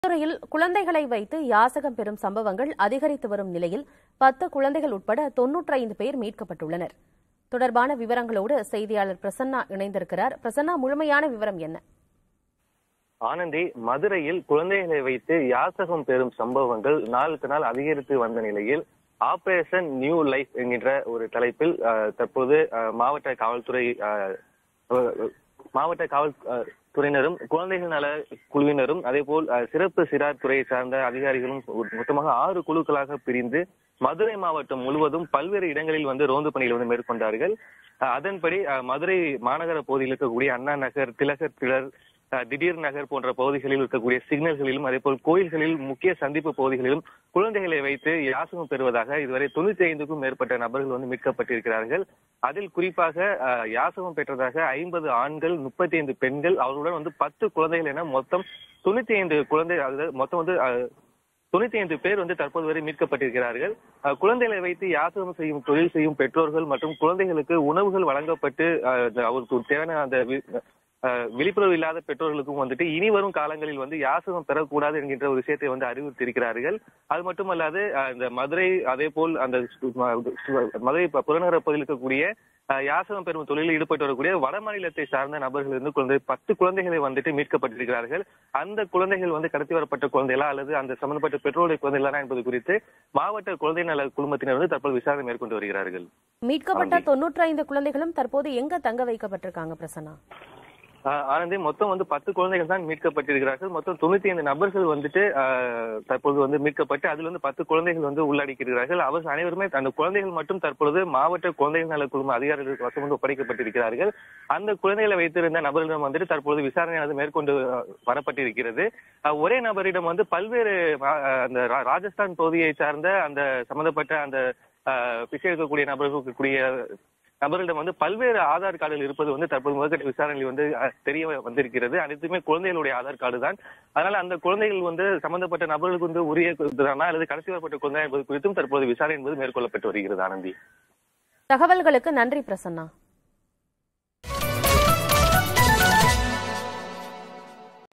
மதுரையில் குழந்தைகளை வைத்து யாசகம் பெறும் சம்பவங்கள் அதிகரித்து வரும் நிலையில் பத்து குழந்தைகள் உட்பட தொன்னூற்றி ஐந்து பேர் மீட்கப்பட்டுள்ளனர் தொடர்பான விவரங்களோடு செய்தியாளர் பிரசன்னா இணைந்திருக்கிறார் பிரசன்னா முழுமையான விவரம் என்ன ஆனந்தி மதுரையில் குழந்தைகளை வைத்து யாசகம் பெறும் சம்பவங்கள் நாளுக்கு நாள் அதிகரித்து வந்த நிலையில் ஆபரேஷன் நியூ லைஃப் என்கின்ற ஒரு தலைப்பில் அஹ், தற்போது அஹ், மாவட்ட காவல்துறை அஹ், அஹ், மாவட்ட காவல் அஹ், துறையினரும் குழந்தைகள் நல குழுவினரும் அதே போல் அஹ், சிறப்பு சிறார் துறையை சார்ந்த அதிகாரிகளும் மொத்தமாக ஆறு குழுக்களாக பிரிந்து மதுரை மாவட்டம் முழுவதும் பல்வேறு இடங்களில் வந்து ரோந்து பணிகளை வந்து மேற்கொண்டார்கள் அஹ், அதன்படி அஹ், மதுரை மாநகர பகுதியில் இருக்கக்கூடிய அண்ணா நகர் திலகர் திலர் அஹ், திடீர் நகர் போன்ற பகுதிகளில் இருக்கக்கூடிய சிக்னல்களிலும் அதே போல் கோயில்களில் முக்கிய சந்திப்பு பகுதிகளிலும் குழந்தைகளை வைத்து யாசகம் பெறுவதாக இதுவரை தொண்ணூத்தி ஐந்துக்கும் மேற்பட்ட நபர்கள் வந்து மீட்கப்பட்டிருக்கிறார்கள் அதில் குறிப்பாக அஹ், யாசகம் பெற்றதாக ஐம்பது ஆண்கள் முப்பத்தி ஐந்து பெண்கள் அவர்களுடன் வந்து பத்து குழந்தைகள் என மொத்தம் தொண்ணூத்தி ஐந்து குழந்தை அதாவது மொத்தம் வந்து அஹ், தொண்ணூத்தி ஐந்து பேர் வந்து தற்போது வரை மீட்கப்பட்டிருக்கிறார்கள் அஹ், குழந்தைகளை வைத்து யாசகம் செய்யும் தொழில் செய்யும் பெற்றோர்கள் மற்றும் குழந்தைகளுக்கு உணவுகள் வழங்கப்பட்டு அஹ், அந்த அவருக்கு தேவையான அந்த வி- அஹ், விழிப்புணர்வு இல்லாத பெற்றோர்களுக்கும் வந்துட்டு இனி வரும் காலங்களில் வந்து யாசகம் பெறக்கூடாது என்கின்ற ஒரு விஷயத்தை வந்து அறிவுறுத்தியிருக்கிறார்கள் அது மட்டுமல்லாது அஹ், இந்த மதுரை அதே போல் அந்த சு- சு- மதுரை ப- புறநகர பகுதியில் இருக்கக்கூடிய அஹ், யாசகம் பெறும் தொழிலில் ஈடுபட்டு வரக்கூடிய வட மாநிலத்தை சார்ந்த நபர்கள் இருந்து குழந்தை பத்து குழந்தைகளை வந்துட்டு மீட்கப்பட்டிருக்கிறார்கள் அந்த குழந்தைகள் வந்து கடத்தி வரப்பட்ட குழந்தைகளா அல்லது அந்த சம்பந்தப்பட்ட பெற்றோருடைய குழந்தைகளா என்பது குறித்து மாவட்ட குழந்தை நல குழுமத்தினர் வந்து தற்போது விசாரணை மேற்கொண்டு வருகிறார்கள் மீட்கப்பட்ட ஆண்டி. தொன்னூற்றி ஐந்து குழந்தைகளும் தற்போது எங்க தங்க வைக்கப்பட்டிருக்காங்க பிரசன்னா ஆஹ் ஆனந்தி மொத்தம் வந்து பத்து குழந்தைகள் தான் மீட்கப்பட்டிருக்கிறார்கள் மொத்தம் தொண்ணூத்தி ஐந்து நபர்கள் வந்துட்டு ஆஹ், தற்போது வந்து மீட்கப்பட்டு அதுல இருந்து பத்து குழந்தைகள் வந்து உள்ளடக்கியிருக்கிறார்கள் அவர்கள் அனைவருமே அந்த குழந்தைகள் மட்டும் தற்பொழுது மாவட்ட குழந்தைகள் நல குழும அதிகாரிகளுக்கு வசம் வந்து ஒப்படைக்கப்பட்டிருக்கிறார்கள் அந்த குழந்தைகளை வைத்திருந்த நபரிடம் வந்துட்டு தற்போது விசாரணையானது மேற்கொண்டு ஆஹ், வரப்பட்டிருக்கிறது ஆஹ், ஒரே நபரிடம் வந்து பல்வேறு ஆஹ், அந்த ரா- ராஜஸ்தான் பகுதியை சார்ந்த அந்த சம்பந்தப்பட்ட அந்த ஆஹ், பிச்சை எடுக்கக்கூடிய நபர்கள் இருக்கக்கூடிய நபர்களிடம் வந்து பல்வேறு ஆதார் கார்டுகள் இருப்பது வந்து தற்போது முதற்கட்ட விசாரணையில் வந்து அஹ், தெரிய வந்திருக்கிறது அனைத்துமே குழந்தைகளுடைய ஆதார் கார்டு தான் அதனால அந்த குழந்தைகள் வந்து சம்பந்தப்பட்ட நபர்களுக்கு வந்து உரிய தானா அல்லது கடத்தி வரப்பட்ட குழந்தை என்பது குறித்தும் தற்போது விசாரணை என்பது மேற்கொள்ளப்பட்டு வருகிறது ஆனந்தி தகவல்களுக்கு நன்றி பிரசன்னா